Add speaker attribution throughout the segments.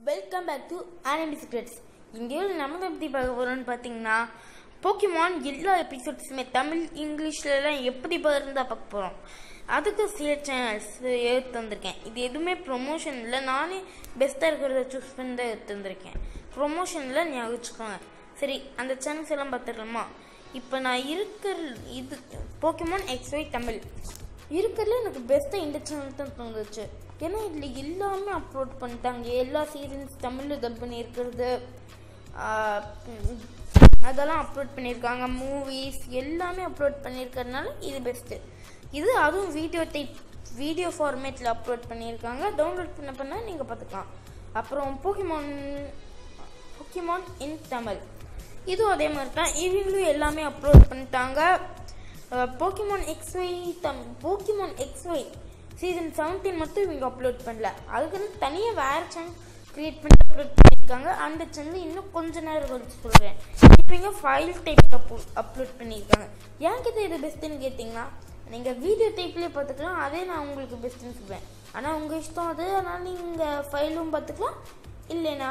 Speaker 1: welcome back to Anadi secrets இந்தியாவில் நம்ம தான் எப்படி பார்க்க போகிறோம்னு பார்த்தீங்கன்னா போக்கிமான் எல்லா எபிசோட்ஸுமே தமிழ் இங்கிலீஷ்லலாம் எப்படி இருந்தால் பார்க்க போகிறோம் அதுக்கு சில சேனல்ஸ் எடுத்து வந்திருக்கேன் இது எதுவுமே ப்ரொமோஷன் இல்லை நானே பெஸ்ட்டாக இருக்கிறத சூஸ் பண்ணி தான் எடுத்து வந்திருக்கேன் ப்ரொமோஷனில் ஞாபகம் வச்சுக்கோங்க சரி அந்த சேனல்ஸ் எல்லாம் பார்த்துடலாமா இப்போ நான் இருக்கிற இது போக்கிமான் எக்ஸ்ஒய் தமிழ் இருக்கிறதுல எனக்கு பெஸ்ட்டாக இந்த சேனல் தான் தோணுச்சு ஏன்னா இதில் எல்லாமே அப்லோட் பண்ணிட்டாங்க எல்லா சீரியல்ஸ் தமிழில் டப் பண்ணியிருக்கிறது ஆஹ் உம் அதெல்லாம் அப்லோட் பண்ணியிருக்காங்க மூவிஸ் எல்லாமே அப்லோட் பண்ணியிருக்கறதுனால இது பெஸ்ட்டு இது அதுவும் வீடியோ டைப் வீடியோ ஃபார்மேட்டில் அப்லோட் பண்ணியிருக்காங்க டவுன்லோட் பண்ண பண்ண நீங்கள் பார்த்துக்கலாம் அப்புறம் போக்கிமான் போக்கிமான் இன் தமிழ் இதுவும் அதே மாதிரி தான் இவங்களும் எல்லாமே அப்லோட் பண்ணிட்டாங்க போக்கிமான் எக்ஸ்ஒய் தம் போக்கிமான் எக்ஸ்ஒய் சீசன் செவன்டீன் மட்டும் இவங்க அப்லோட் பண்ணல அதுக்குன்னு தனியாக வேறு சேனல் க்ரியேட் பண்ணி அப்லோட் பண்ணியிருக்காங்க அந்த சேனல் இன்னும் கொஞ்ச நேரம் கழிச்சு சொல்கிறேன் இவங்க ஃபைல் டைப் அப்லோட் பண்ணியிருக்காங்க என்கிட்ட இது பெஸ்ட்டுன்னு கேட்டிங்கன்னா நீங்கள் வீடியோ டைப்லேயே பார்த்துக்கலாம் அதே நான் உங்களுக்கு பெஸ்ட்டுன்னு சொல்வேன் ஆனால் உங்கள் இஷ்டம் அது அதனால் நீங்கள் ஃபைலும் பார்த்துக்கலாம் இல்லைன்னா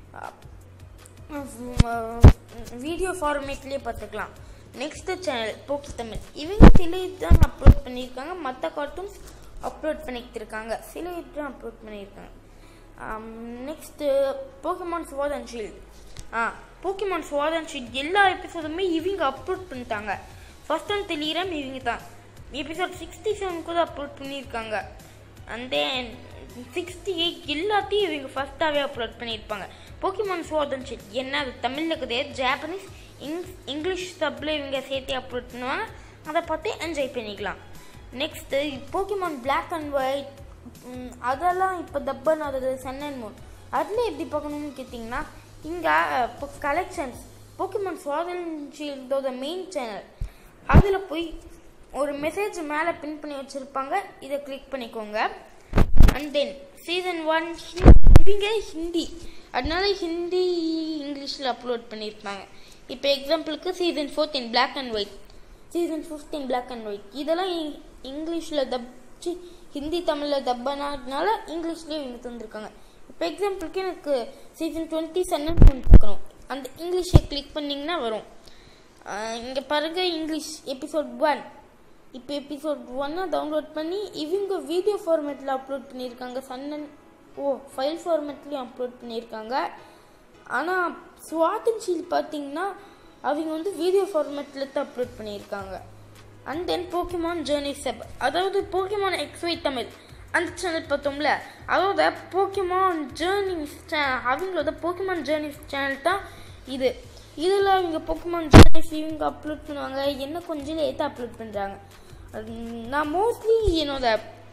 Speaker 1: வீடியோ ஃபார்மேட்லேயே பார்த்துக்கலாம் நெக்ஸ்ட் சேனல் போக்கி தமிழ் இவங்க சில இதுதான் அப்லோட் பண்ணியிருக்காங்க மற்ற கார்ட்டூன்ஸ் அப்லோட் பண்ணிக்கிட்டு இருக்காங்க சில இதுதான் அப்லோட் பண்ணியிருக்காங்க next Pokemon sword and shield ஆ போக்கிமான் ஸ்வாட் அண்ட் ஷீல்ட் எல்லா எபிசோடுமே இவங்க அப்லோட் பண்ணிட்டாங்க ஃபர்ஸ்ட் அண்ட் டெலிகிராம் இவங்க தான் எபிசோட் சிக்ஸ்டி செவன் கூட அப்லோட் பண்ணியிருக்காங்க அண்ட் தென் சிக்ஸ்டி எயிட் எல்லாத்தையும் இவங்க ஃபஸ்ட்டாகவே அப்லோட் பண்ணியிருப்பாங்க போக்கிமான் ஸ்வாட் அண்ட் ஷீல்ட் என்ன அது தமிழில் கிடையாது ஜாப்பனீஸ் இங் இங்கிலீஷ் சப்பில் இவங்க சேர்த்து அப்லோட் பண்ணுவாங்க அதை பார்த்து என்ஜாய் பண்ணிக்கலாம் next Pokemon black and white அதெல்லாம் இப்போ தப்பன் அது சன் அண்ட் மூன் அதில் எப்படி பார்க்கணும்னு கேட்டிங்கன்னா இங்கே இப்போ கலெக்ஷன்ஸ் போக்கிமான் சுவாதன்ஷீல்டோட மெயின் சேனல் அதில் போய் ஒரு மெசேஜ் மேலே பின் பண்ணி வச்சுருப்பாங்க இதை கிளிக் பண்ணிக்கோங்க அண்ட் தென் சீசன் ஒன் இவங்க ஹிந்தி அதனால ஹிந்தி இங்கிலீஷில் அப்லோட் பண்ணியிருப்பாங்க இப்போ எக்ஸாம்பிளுக்கு season fourteen black and white season fifteen black and white இதெல்லாம் இங்கிலீஷில் தப் சி ஹிந்தி தமிழில் தப்பானதுனால இங்கிலீஷ்லேயே இவங்க தந்திருக்காங்க இப்போ எக்ஸாம்பிளுக்கு எனக்கு சீசன் டுவெண்ட்டி செவன் பார்க்கணும் அந்த இங்கிலீஷை கிளிக் பண்ணிங்கன்னா வரும் இங்கே பாருங்க இங்கிலீஷ் எபிசோட் ஒன் இப்போ எபிசோட் ஒன்னை டவுன்லோட் பண்ணி இவங்க வீடியோ ஃபார்மேட்டில் அப்லோட் பண்ணியிருக்காங்க சன்னன் ஓ ஃபைல் ஃபார்மேட்லேயும் அப்லோட் பண்ணியிருக்காங்க ஆனால் ஸ்வாட் அண்ட் ஷீல் பார்த்தீங்கன்னா அவங்க வந்து வீடியோ ஃபார்மேட்டில் தான் அப்லோட் பண்ணியிருக்காங்க அண்ட் தென் போக்கிமான் ஜேர்னி செப் அதாவது போக்கிமான் எக்ஸ்ஒய் தமிழ் அந்த சேனல் பார்த்தோம்ல அதோட போக்கிமான் ஜேர்னிஸ் அவங்களோட போக்கிமான் ஜேர்னிஸ் சேனல் தான் இது இதில் இவங்க போக்கிமான் ஜேர்னிஸ் இவங்க அப்லோட் பண்ணுவாங்க என்ன கொஞ்சம் லேட்டாக அப்லோட் பண்ணுறாங்க நான் மோஸ்ட்லி என்னோட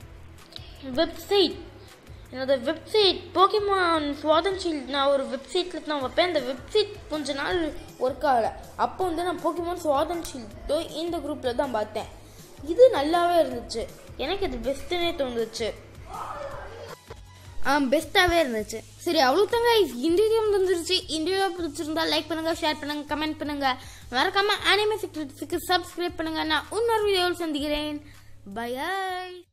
Speaker 1: வெப்சைட் என்னோட வெப்சைட் போக்கிமான் ஸ்வாதன் ஷீல்ட் நான் ஒரு வெப்சைட்டில் தான் வைப்பேன் அந்த வெப்சைட் கொஞ்ச நாள் ஒர்க் ஆகலை அப்போ வந்து நான் போக்கிமான் ஸ்வாதன் ஷீல்டோ இந்த குரூப்பில் தான் பார்த்தேன் இது நல்லாவே இருந்துச்சு எனக்கு இது பெஸ்ட்டுன்னே தோணுச்சு ஆ பெஸ்ட்டாகவே இருந்துச்சு சரி அவ்வளோதாங்க இந்த வீடியோ வந்துருச்சு இந்த வீடியோ பிடிச்சிருந்தா லைக் பண்ணுங்க ஷேர் பண்ணுங்க கமெண்ட் பண்ணுங்க மறக்காம அனிமே சீக்ரெட்ஸுக்கு சப்ஸ்கிரைப் பண்ணுங்க நான் இன்னொரு வீடியோவில் சந்திக்கிறேன் பை